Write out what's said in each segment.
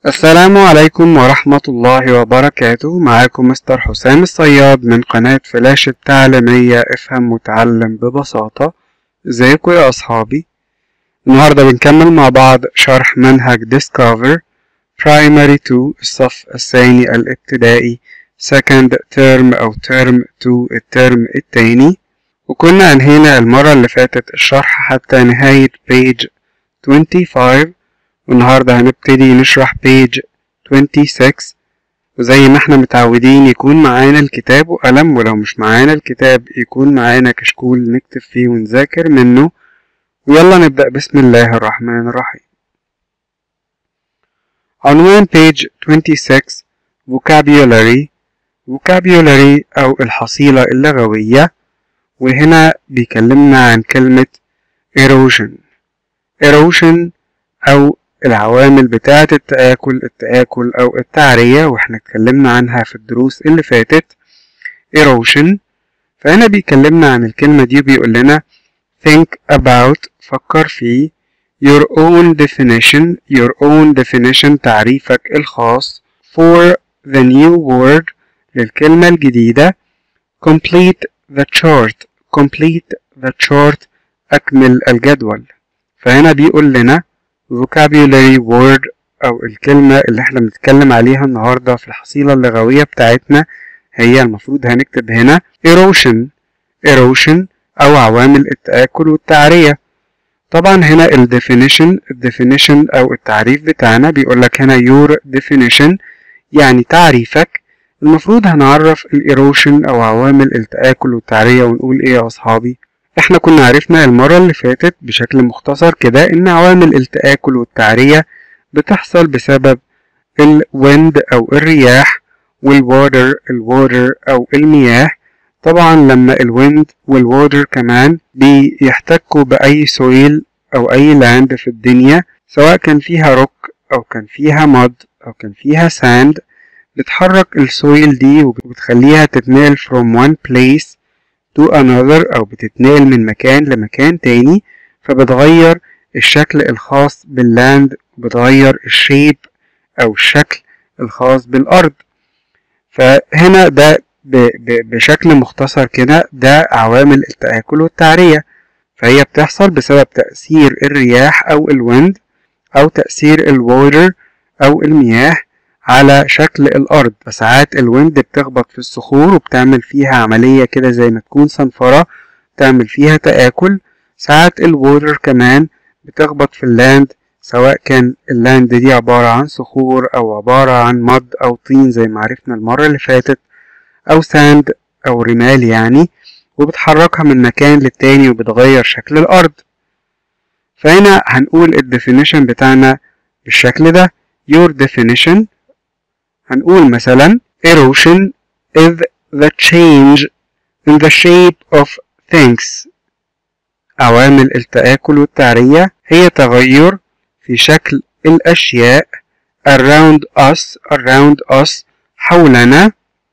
السلام عليكم ورحمة الله وبركاته معاكم مستر حسام الصياد من قناة فلاش التعليمية افهم وتعلم ببساطة ازيكم يا اصحابي النهاردة بنكمل مع بعض شرح منهج Discover Primary 2 الصف الثاني الابتدائي Second Term أو Term 2 الترم التاني وكنا أنهينا المرة اللي فاتت الشرح حتى نهاية page 25 والنهاردة هنبتدي نشرح page 26 وزي ما احنا متعودين يكون معانا الكتاب وقلم ولو مش معانا الكتاب يكون معانا كشكول نكتب فيه ونذاكر منه ويلا نبدأ بسم الله الرحمن الرحيم عنوان page 26 vocabulary vocabulary أو الحصيلة اللغوية وهنا بيكلمنا عن كلمة erosion erosion أو العوامل بتاعة التآكل التآكل أو التعرية واحنا اتكلمنا عنها في الدروس اللي فاتت erosion فهنا بيكلمنا عن الكلمة دي وبيقول لنا think about فكر في your own definition your own definition تعريفك الخاص for the new word للكلمة الجديدة complete the chart complete the chart أكمل الجدول فهنا بيقول لنا vocabulary word أو الكلمة اللي احنا بنتكلم عليها النهاردة في الحصيلة اللغوية بتاعتنا هي المفروض هنكتب هنا erosion erosion أو عوامل التآكل والتعرية طبعا هنا ال definition ال definition أو التعريف بتاعنا بيقول لك هنا your definition يعني تعريفك المفروض هنعرف الايروشن أو عوامل التآكل والتعرية ونقول إيه يا أصحابي احنا كنا عرفنا المرة اللي فاتت بشكل مختصر كده ان عوامل التآكل والتعرية بتحصل بسبب الويند او الرياح والواتر الواتر او المياه طبعا لما الويند والواتر كمان بيحتكوا بأي سويل او اي لاند في الدنيا سواء كان فيها روك او كان فيها مد او كان فيها ساند بتحرك السويل دي وبتخليها تتنقل from one place to another أو بتتنقل من مكان لمكان تاني فبتغير الشكل الخاص باللاند وبتغير الشيب أو الشكل الخاص بالأرض فهنا ده بشكل مختصر كده ده عوامل التآكل والتعرية فهي بتحصل بسبب تأثير الرياح أو الويند أو تأثير الووتر أو المياه على شكل الأرض فساعات الويند بتخبط في الصخور وبتعمل فيها عملية كده زي ما تكون صنفرة تعمل فيها تآكل ساعات الووتر كمان بتخبط في اللاند سواء كان اللاند دي عبارة عن صخور أو عبارة عن مد أو طين زي ما عرفنا المرة اللي فاتت أو ساند أو رمال يعني وبتحركها من مكان للتاني وبتغير شكل الأرض فهنا هنقول الديفينيشن بتاعنا بالشكل ده your definition هنقول مثلا erosion is the change in the shape of things عوامل التآكل والتعرية هي تغير في شكل الأشياء around us around us حولنا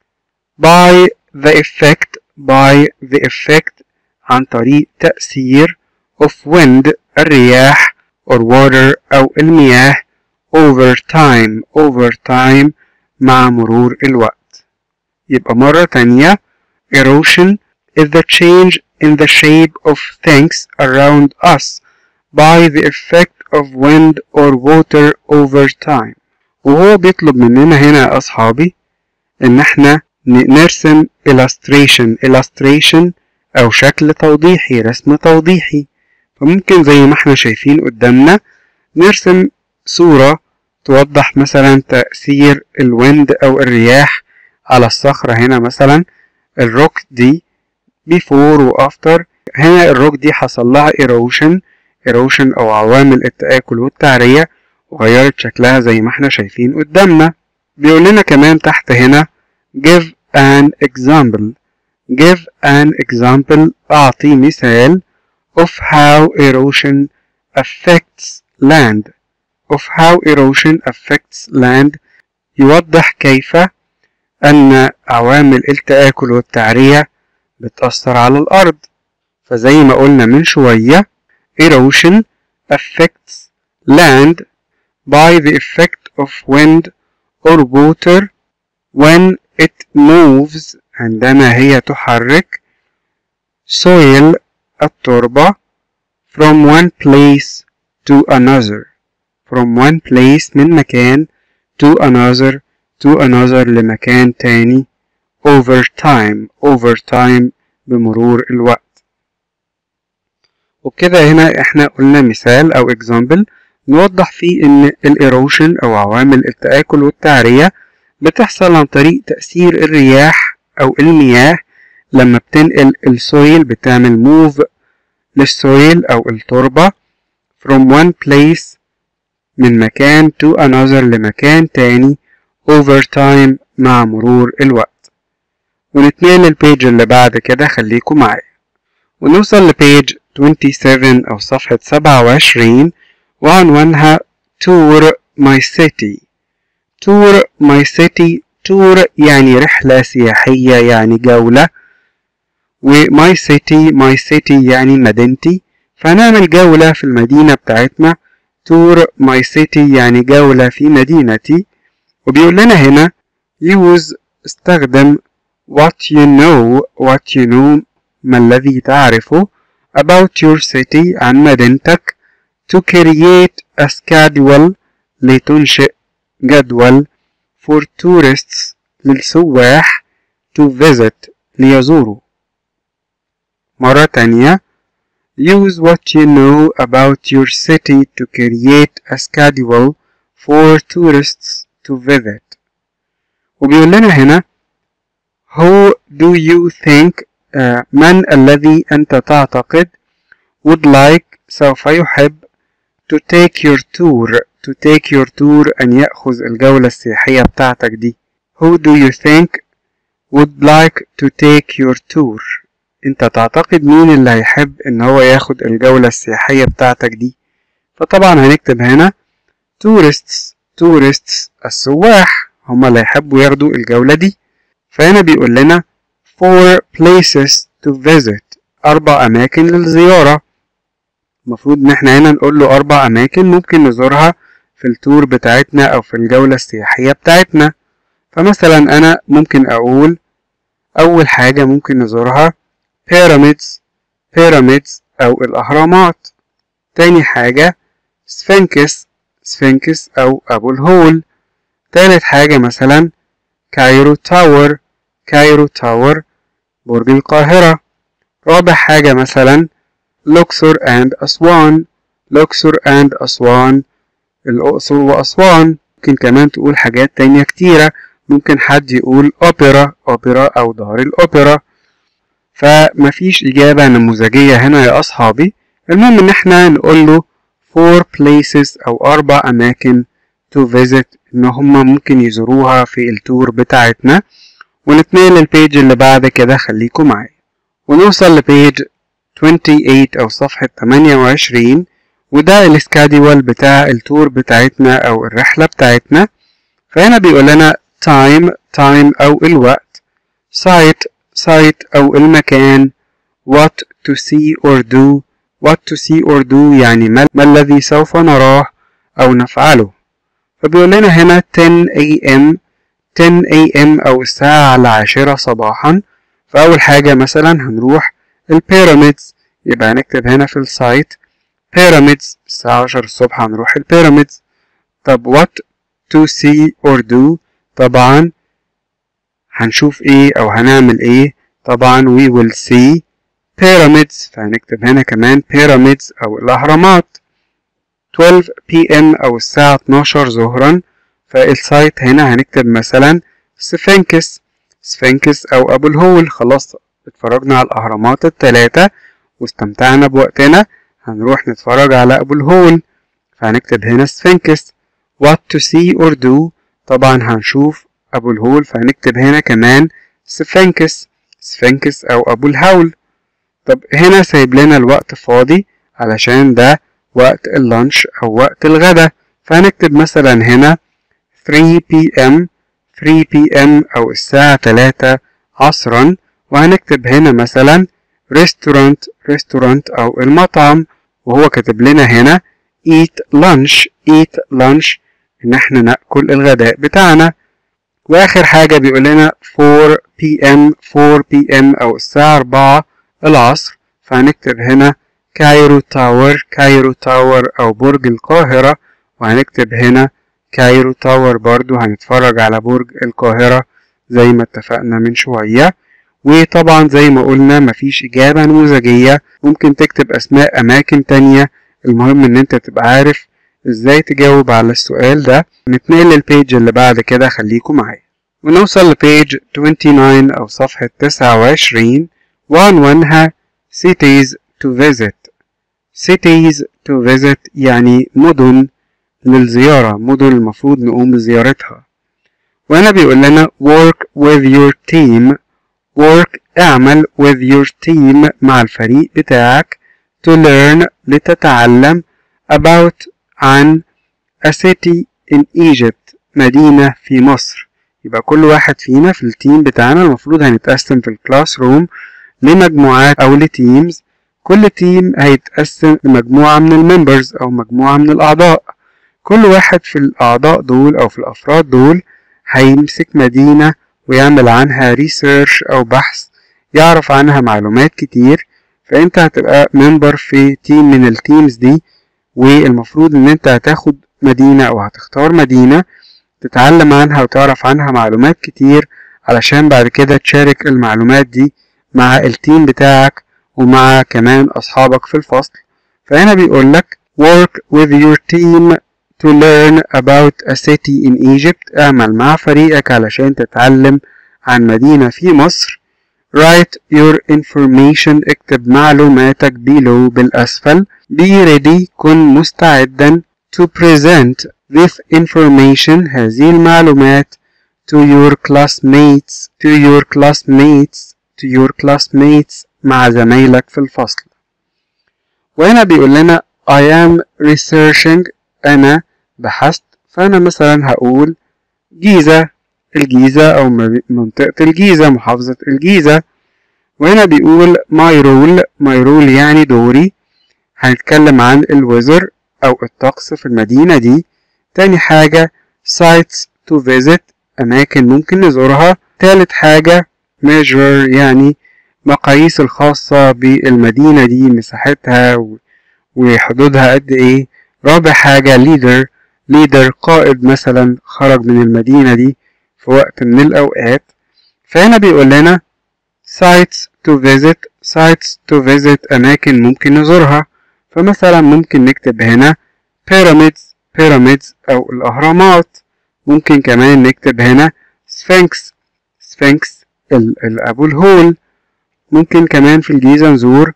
by the effect by the effect عن طريق تأثير of wind الرياح or water أو المياه over time over time مع مرور الوقت يبقى مرة تانية erosion is the change in the shape of things around us by the effect of wind or water over time وهو بيطلب مننا هنا يا أصحابي إن احنا نرسم illustration illustration أو شكل توضيحي رسم توضيحي فممكن زي ما احنا شايفين قدامنا نرسم صورة توضح مثلا تأثير الويند أو الرياح على الصخرة هنا مثلا الروك دي before و after هنا الروك دي حصل لها erosion erosion أو عوامل التآكل والتعرية وغيرت شكلها زي ما احنا شايفين قدامنا بيقول لنا كمان تحت هنا give an example give an example أعطي مثال of how erosion affects land of how erosion affects land يوضح كيف أن عوامل التآكل والتعرية بتأثر على الأرض فزي ما قلنا من شوية erosion affects land by the effect of wind or water when it moves عندما هي تحرك soil التربة from one place to another from one place من مكان to another to another لمكان تاني over time over time بمرور الوقت وبكده هنا احنا قلنا مثال او example نوضح فيه ان الايروشن او عوامل التآكل والتعرية بتحصل عن طريق تأثير الرياح او المياه لما بتنقل السويل بتعمل موف للسويل او التربة from one place من مكان to another لمكان تاني over time مع مرور الوقت ونتنقل للبيج اللي بعد كده خليكم معايا ونوصل لبيج 27 أو صفحة 27 وعنوانها Tour My City Tour My City Tour يعني رحلة سياحية يعني جولة و My City My City يعني مدينتي فهنعمل جولة في المدينة بتاعتنا Tour My City يعني جولة في مدينتي وبيقول لنا هنا use استخدم what you know what you know ما الذي تعرفه about your city عن مدينتك to create a schedule لتنشئ جدول for tourists للسواح to visit ليزوروا مرة تانية use what you know about your city to create a schedule for tourists to visit وبيقول لنا هنا who do you think uh, من الذي أنت تعتقد would like سوف يحب to take your tour to take your tour أن يأخذ الجولة السياحية بتاعتك دي who do you think would like to take your tour انت تعتقد مين اللي هيحب ان هو ياخد الجولة السياحية بتاعتك دي فطبعا هنكتب هنا tourists tourists السواح هما اللي هيحبوا ياخدوا الجولة دي فهنا بيقول لنا four places to visit أربع أماكن للزيارة المفروض إن احنا هنا نقول له أربع أماكن ممكن نزورها في التور بتاعتنا أو في الجولة السياحية بتاعتنا فمثلا أنا ممكن أقول أول حاجة ممكن نزورها pyramids pyramids أو الأهرامات تاني حاجة سفنكس سفنكس أو أبو الهول تالت حاجة مثلا كايرو تاور كايرو تاور برج القاهرة رابع حاجة مثلا لوكسور أند أسوان لوكسور أند أسوان الأقصر وأسوان ممكن كمان تقول حاجات تانية كتيرة ممكن حد يقول أوبرا أوبرا أو دار الأوبرا فمفيش إجابة نموذجية هنا يا أصحابي المهم إن احنا نقول له four places أو أربع أماكن to visit إن هما ممكن يزوروها في التور بتاعتنا ونتنقل للبيج اللي بعد كده خليكم معايا ونوصل لبيج 28 أو صفحة 28 وده السكادول بتاع التور بتاعتنا أو الرحلة بتاعتنا فهنا بيقول لنا time time أو الوقت site site أو المكان what to see or do what to see or do يعني ما, ما الذي سوف نراه أو نفعله فبيقول لنا هنا 10 a.m 10 a.m أو الساعة العاشرة صباحا فأول حاجة مثلا هنروح البيراميدز يبقى هنكتب هنا في السايت بيراميدز الساعة 10 الصبح هنروح البيراميدز طب what to see or do طبعا هنشوف ايه او هنعمل ايه طبعا we will see pyramids فهنكتب هنا كمان pyramids او الاهرامات 12 p.m. او الساعة 12 ظهرا فالسايت هنا هنكتب مثلا سفنكس سفنكس او ابو الهول خلاص اتفرجنا على الاهرامات التلاتة واستمتعنا بوقتنا هنروح نتفرج على ابو الهول فهنكتب هنا سفنكس what to see or do طبعا هنشوف ابو الهول فهنكتب هنا كمان سفنكس سفنكس او ابو الهول طب هنا سايب لنا الوقت فاضي علشان ده وقت اللانش او وقت الغدا فهنكتب مثلا هنا 3 p.m 3 p.m او الساعة 3 عصرا وهنكتب هنا مثلا ريستورانت ريستورانت او المطعم وهو كاتب لنا هنا eat lunch eat lunch إن احنا نأكل الغداء بتاعنا وآخر حاجة بيقول لنا 4 p.m. 4 p.m. أو الساعة 4 العصر فهنكتب هنا كايرو تاور كايرو تاور أو برج القاهرة وهنكتب هنا كايرو تاور برضو هنتفرج على برج القاهرة زي ما اتفقنا من شوية وطبعا زي ما قلنا مفيش إجابة نموذجية ممكن تكتب أسماء أماكن تانية المهم إن أنت تبقى عارف إزاي تجاوب على السؤال ده نتنقل للبيج اللي بعد كده خليكم معايا ونوصل لبيج 29 أو صفحة 29 وعنوانها cities to visit cities to visit يعني مدن للزيارة مدن المفروض نقوم بزيارتها وهنا بيقول لنا work with your team work اعمل with your team مع الفريق بتاعك to learn لتتعلم about عن a city in Egypt مدينة في مصر يبقى كل واحد فينا في التيم بتاعنا المفروض هنتقسم في الكلاس روم لمجموعات أو لتيمز كل تيم هيتقسم لمجموعة من الممبرز أو مجموعة من الأعضاء كل واحد في الأعضاء دول أو في الأفراد دول هيمسك مدينة ويعمل عنها ريسيرش أو بحث يعرف عنها معلومات كتير فأنت هتبقى ممبر في تيم من التيمز دي والمفروض إن أنت هتاخد مدينة أو هتختار مدينة تتعلم عنها وتعرف عنها معلومات كتير علشان بعد كده تشارك المعلومات دي مع التيم بتاعك ومع كمان أصحابك في الفصل فهنا بيقولك work with your team to learn about a city in Egypt اعمل مع فريقك علشان تتعلم عن مدينة في مصر write your information اكتب معلوماتك below بالأسفل be ready كن مستعدا to present this information هذه المعلومات to your classmates to your classmates to your classmates مع زمايلك في الفصل وهنا بيقول لنا I am researching أنا بحثت فأنا مثلا هقول جيزة الجيزة أو منطقة الجيزة محافظة الجيزة وهنا بيقول my role my role يعني دوري هنتكلم عن الوزر أو الطقس في المدينة دي تاني حاجة sites to visit أماكن ممكن نزورها تالت حاجة measure يعني مقاييس الخاصة بالمدينة دي مساحتها وحدودها قد ايه رابع حاجة leader leader قائد مثلا خرج من المدينة دي في وقت من الأوقات فهنا بيقول لنا sites to visit sites to visit أماكن ممكن نزورها فمثلا ممكن نكتب هنا pyramids pyramids أو الأهرامات ممكن كمان نكتب هنا sphinx sphinx أبو الهول ممكن كمان في الجيزة نزور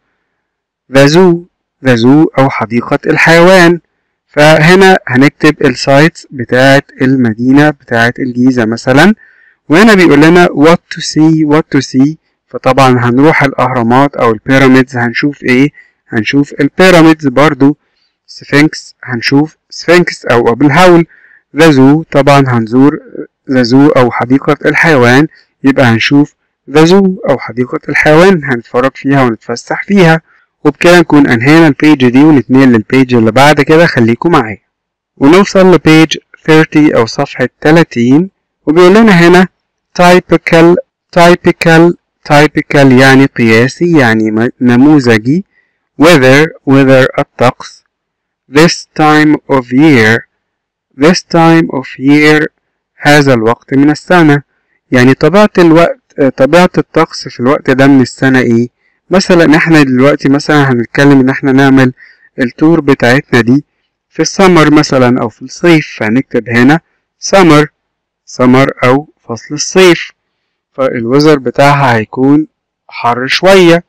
ذا زو ذا زو أو حديقة الحيوان فهنا هنكتب السايتس بتاعت المدينة بتاعت الجيزة مثلا وهنا بيقول لنا what to see what to see فطبعا هنروح الأهرامات أو البيراميدز هنشوف إيه هنشوف البيراميدز برضو سفنكس هنشوف سفنكس أو أبو الهول ذا زو طبعا هنزور ذا زو أو حديقة الحيوان يبقى هنشوف ذا زو أو حديقة الحيوان هنتفرج فيها ونتفسح فيها وبكده نكون أنهينا البيج دي ونتنقل للبيج اللي بعد كده خليكم معايا ونوصل لبيج 30 أو صفحة 30 وبيقول لنا هنا typical typical typical يعني قياسي يعني نموذجي weather weather الطقس this time of year this time of year هذا الوقت من السنة يعني طبيعة الوقت طبيعة الطقس في الوقت ده من السنة ايه مثلا احنا دلوقتي مثلا هنتكلم ان احنا نعمل التور بتاعتنا دي في السمر مثلا او في الصيف فهنكتب هنا سمر سمر او فصل الصيف فالوزر بتاعها هيكون حر شوية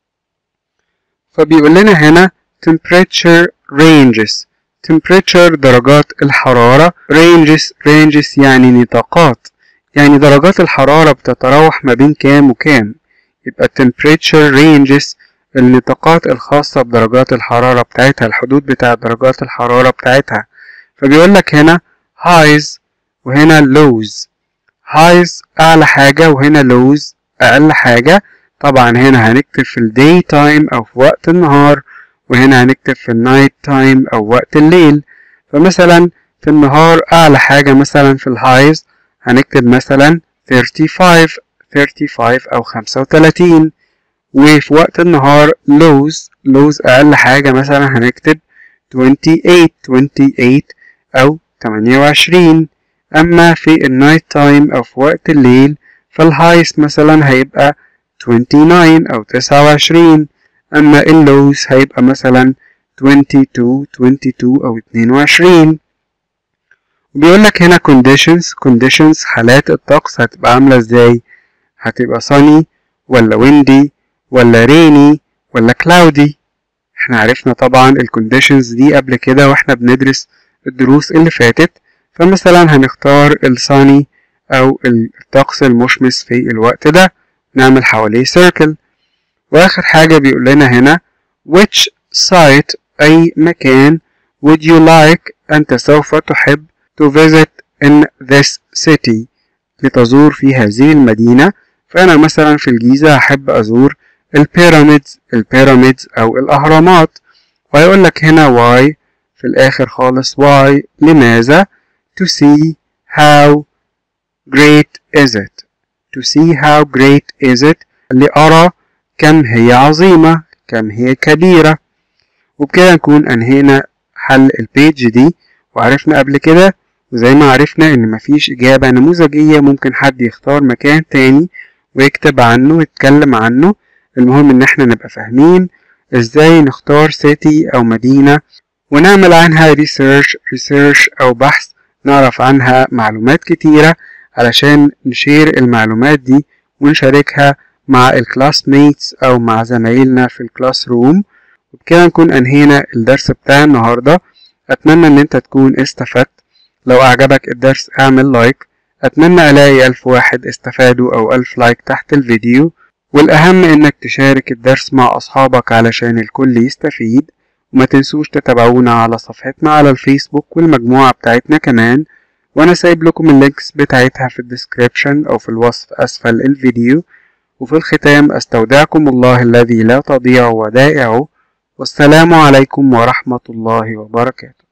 فبيقول لنا هنا temperature ranges temperature درجات الحرارة ranges ranges يعني نطاقات يعني درجات الحرارة بتتراوح ما بين كام وكام يبقى temperature ranges النطاقات الخاصة بدرجات الحرارة بتاعتها الحدود بتاع درجات الحرارة بتاعتها فبيقول لك هنا highs وهنا lows highs أعلى حاجة وهنا lows أقل حاجة طبعا هنا هنكتب في ال daytime أو في وقت النهار وهنا هنكتب في ال night time أو وقت الليل فمثلا في النهار أعلى حاجة مثلا في الهايز هنكتب مثلا 35 35 أو 35 وفي وقت النهار lows lows أقل حاجة مثلا هنكتب 28 28 أو 28 أما في النايت تايم أو في وقت الليل فالهايست مثلا هيبقى 29 أو 29 أما اللوز هيبقى مثلا 22 22 أو 22 بيقول لك هنا conditions conditions حالات الطقس هتبقى عاملة ازاي هتبقى sunny ولا windy ولا rainy ولا cloudy احنا عرفنا طبعا ال conditions دي قبل كده واحنا بندرس الدروس اللي فاتت فمثلا هنختار ال sunny أو الطقس المشمس في الوقت ده نعمل حواليه circle وآخر حاجة بيقول لنا هنا which site أي مكان would you like أنت سوف تحب to visit in this city لتزور في هذه المدينة فأنا مثلا في الجيزة أحب أزور البيراميدز البيراميدز أو الأهرامات وهيقول لك هنا why في الآخر خالص why لماذا to see how great is it to see how great is it لأرى كم هي عظيمة كم هي كبيرة وبكده نكون أنهينا حل البيج دي وعرفنا قبل كده وزي ما عرفنا إن مفيش إجابة نموذجية ممكن حد يختار مكان تاني ويكتب عنه ويتكلم عنه المهم إن احنا نبقى فاهمين إزاي نختار سيتي أو مدينة ونعمل عنها ريسيرش ريسيرش أو بحث نعرف عنها معلومات كتيرة علشان نشير المعلومات دي ونشاركها مع الكلاس ميتس أو مع زمايلنا في الكلاس روم وبكده نكون أنهينا الدرس بتاع النهاردة أتمنى إن أنت تكون استفدت لو أعجبك الدرس اعمل لايك أتمنى ألاقي ألف واحد استفادوا أو ألف لايك تحت الفيديو والأهم إنك تشارك الدرس مع أصحابك علشان الكل يستفيد وما تنسوش تتابعونا على صفحتنا على الفيسبوك والمجموعة بتاعتنا كمان وأنا سايب لكم اللينكس بتاعتها في الديسكريبشن أو في الوصف أسفل الفيديو وفي الختام أستودعكم الله الذي لا تضيع ودائعه والسلام عليكم ورحمة الله وبركاته